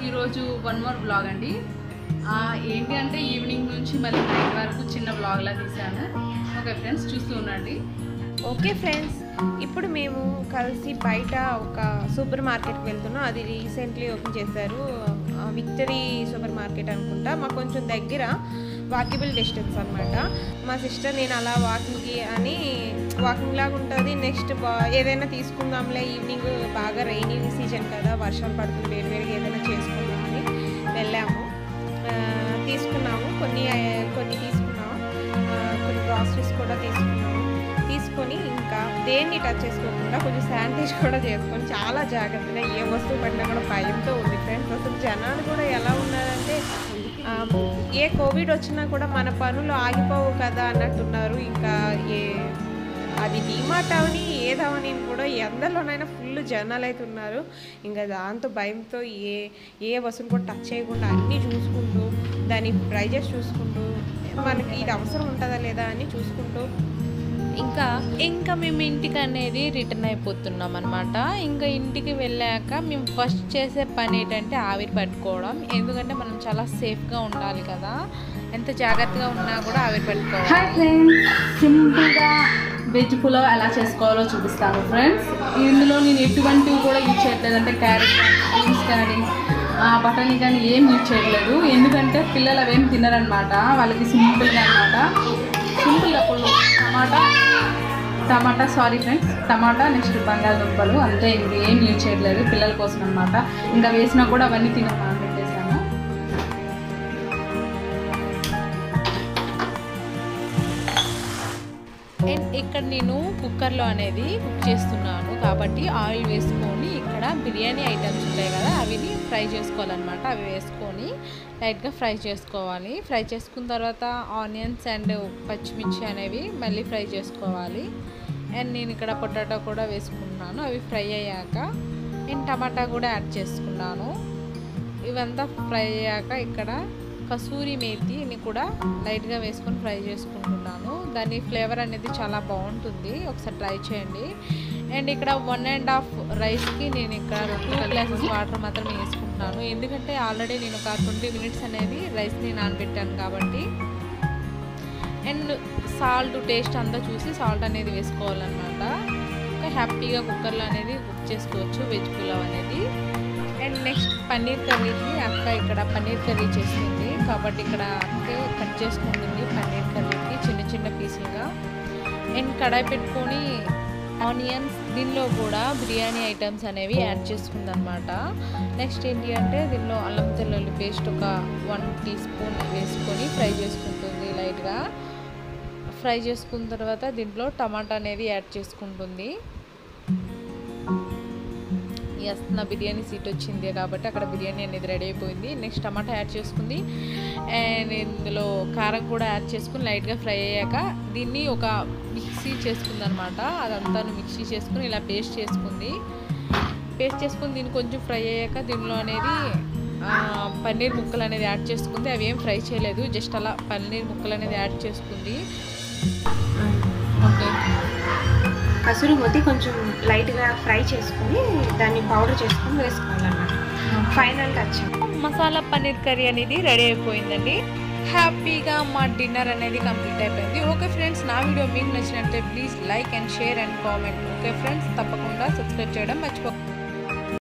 ఈరోజు one more blog అండి ఆ, ఏంటి అంటే ఈవినింగ్ నుంచి మళ్ళీ నైట్ వరకు చిన్న బ్లాగ్లా తీశాను ఓకే ఫ్రెండ్స్ చూస్తూ ఉండండి ఓకే ఫ్రెండ్స్ ఇప్పుడు మేము కలిసి బయట ఒక సూపర్ మార్కెట్కి వెళ్తున్నాం అది రీసెంట్లీ ఓపెన్ చేశారు ఆ, విక్టరీ సూపర్ మార్కెట్ అనుకుంటా మాకు కొంచెం దగ్గర వాకిబుల్ డిస్టెన్స్ అనమాట మా సిస్టర్ నేను అలా వాకింగ్కి అని వాకింగ్ లాగా ఉంటుంది నెక్స్ట్ ఏదైనా తీసుకుందాంలే ఈవినింగ్ బాగా రైనీ సీజన్ కదా వర్షాలు పడుతుంది వేడివేడిగా ఏదైనా చేసుకుందామని వెళ్ళాము ఆ, తీసుకున్నాము కొన్ని ఆ, కొన్ని తీసుకున్నాము ఆ, కొన్ని గ్రాసరీస్ కూడా తీసుకున్నాము తీసుకొని ఇంకా దేన్ని టచ్ చేసుకోకుండా కొంచెం శానిటైజ్ కూడా చేసుకొని చాలా జాగ్రత్తగా ఏ వస్తువు పడినా కూడా భయంతో ఉంది ఫ్రెండ్స్ అసలు జనాలు కూడా ఎలా ఉన్నారంటే ఆ, ఏ కోవిడ్ వచ్చినా కూడా మన పనులు ఆగిపోవు కదా అన్నట్టున్నారు ఇంకా ఏ అది డిమార్ట్ అవని ఏదవని కూడా ఎందరిలోనైనా ఫుల్ జనాలు అయితే ఉన్నారు ఇంకా దాంతో భయంతో ఏ ఏ వస్తువులు కూడా టచ్ చేయకుండా అన్నీ చూసుకుంటూ దాని ప్రైజెస్ చూసుకుంటూ మనకి ఇది అవసరం ఉంటుందా లేదా అని చూసుకుంటూ ఇంకా ఇంకా మేము ఇంటికి అనేది రిటర్న్ అయిపోతున్నాం అనమాట ఇంకా ఇంటికి వెళ్ళాక మేము ఫస్ట్ చేసే పని ఏంటంటే ఆవిరి పట్టుకోవడం ఎందుకంటే మనం చాలా సేఫ్గా ఉండాలి కదా ఎంత జాగ్రత్తగా ఉన్నా కూడా ఆవిరి పట్టుకోవాలి హాయ్ ఫ్రెండ్స్ సింపుల్గా వెజ్ పులావ్ ఎలా చేసుకోవాలో చూపిస్తాను ఫ్రెండ్స్ ఇందులో నేను ఎటువంటివి కూడా యూజ్ చేయట్లేదు అంటే క్యారెట్ బీన్స్ కానీ బఠానీ కానీ ఏం యూజ్ చేయట్లేదు ఎందుకంటే పిల్లలు అవేం తినరనమాట వాళ్ళకి సింపుల్గా అనమాట సింపుల్గా పుల్లు tomato tomato sorry friends tomato next బంగాళదుంపలు అంతే ఇది ఏం యూజ్ చేయట్లేదు పిల్లల కోసం అనమాట ఇంకా వేసినా కూడా అవన్నీ తినమని పెట్టేశాను అండ్ ఇక్కడ నేను కుక్కర్లో అనేది కుక్ చేస్తున్నాను కాబట్టి ఆయిల్ వేసుకొని ఇక్కడ బిర్యానీ ఐటమ్స్ ఉంటాయి కదా అవి ఫ్రై చేసుకోవాలన్నమాట అవి వేసుకొని లైట్గా ఫ్రై చేసుకోవాలి ఫ్రై చేసుకున్న తర్వాత ఆనియన్స్ అండ్ పచ్చిమిర్చి అనేవి మళ్ళీ ఫ్రై చేసుకోవాలి అండ్ నేను ఇక్కడ పొటాటో కూడా వేసుకున్నాను అవి ఫ్రై అయ్యాక నేను టమాటా కూడా యాడ్ చేసుకున్నాను ఇవంతా ఫ్రై అయ్యాక ఇక్కడ కసూరి మేతిని కూడా లైట్గా వేసుకొని ఫ్రై చేసుకుంటున్నాను దాని ఫ్లేవర్ అనేది చాలా బాగుంటుంది ఒకసారి ట్రై చేయండి అండ్ ఇక్కడ వన్ అండ్ హాఫ్ రైస్కి నేను ఇక్కడ టూ గ్లాసెస్ వాటర్ మాత్రమే వేసుకుంటున్నాను ఎందుకంటే ఆల్రెడీ నేను ఒక ట్వంటీ మినిట్స్ అనేది రైస్ని నానబెట్టాను కాబట్టి అండ్ సాల్ట్ టేస్ట్ అంతా చూసి సాల్ట్ అనేది వేసుకోవాలన్నమాట ఇంకా హ్యాపీగా కుక్కర్లో అనేది కుక్ చేసుకోవచ్చు వెజ్ పులావ్ అనేది అండ్ నెక్స్ట్ పన్నీర్ కర్రీకి అక్క ఇక్కడ పన్నీర్ కర్రీ చేస్తుంది కాబట్టి ఇక్కడ అక్క కట్ చేసుకుంటుంది పన్నీర్ కర్రీకి చిన్న చిన్న పీసులుగా అండ్ కడాయి పెట్టుకొని ఆనియన్స్ దీనిలో కూడా బిర్యానీ ఐటమ్స్ అనేవి యాడ్ చేసుకుంది అనమాట నెక్స్ట్ ఏంటి అంటే దీనిలో అల్లం తెల్లుల్లి పేస్ట్ ఒక వన్ టీ స్పూన్ వేసుకొని ఫ్రై చేసుకుంటుంది లైట్గా ఫ్రై చేసుకున్న తర్వాత దీంట్లో టమాటా అనేది యాడ్ చేసుకుంటుంది ఎస్ నా బిర్యానీ సీట్ వచ్చింది కాబట్టి అక్కడ బిర్యానీ అనేది రెడీ అయిపోయింది నెక్స్ట్ టమాటా యాడ్ చేసుకుంది అండ్ ఇందులో కారం కూడా యాడ్ చేసుకుని లైట్గా ఫ్రై అయ్యాక దీన్ని ఒక మిక్సీ చేసుకుంది అనమాట అదంతా మిక్సీ చేసుకుని ఇలా పేస్ట్ చేసుకుంది పేస్ట్ చేసుకుని దీన్ని కొంచెం ఫ్రై అయ్యాక దీనిలో అనేది ఆ, పన్నీర్ ముక్కలు అనేది యాడ్ చేసుకుంది అవి ఏం ఫ్రై చేయలేదు జస్ట్ అలా పన్నీర్ ముక్కలు అనేది యాడ్ చేసుకుంది ఓకే కసూరి మొత్తి కొంచెం లైట్గా ఫ్రై చేసుకొని దాన్ని పౌడర్ చేసుకొని వేసుకోవాలన్నమాట final touch masala paneer curry అనేది రెడీ అయిపోయిందండి హ్యాపీగా మా డిన్నర్ అనేది కంప్లీట్ అయిపోయింది ఓకే ఫ్రెండ్స్ నా వీడియో మీకు నచ్చినట్లయితే please like and share and comment okay friends తప్పకుండా సబ్స్క్రైబ్ చేయడం మర్చిపో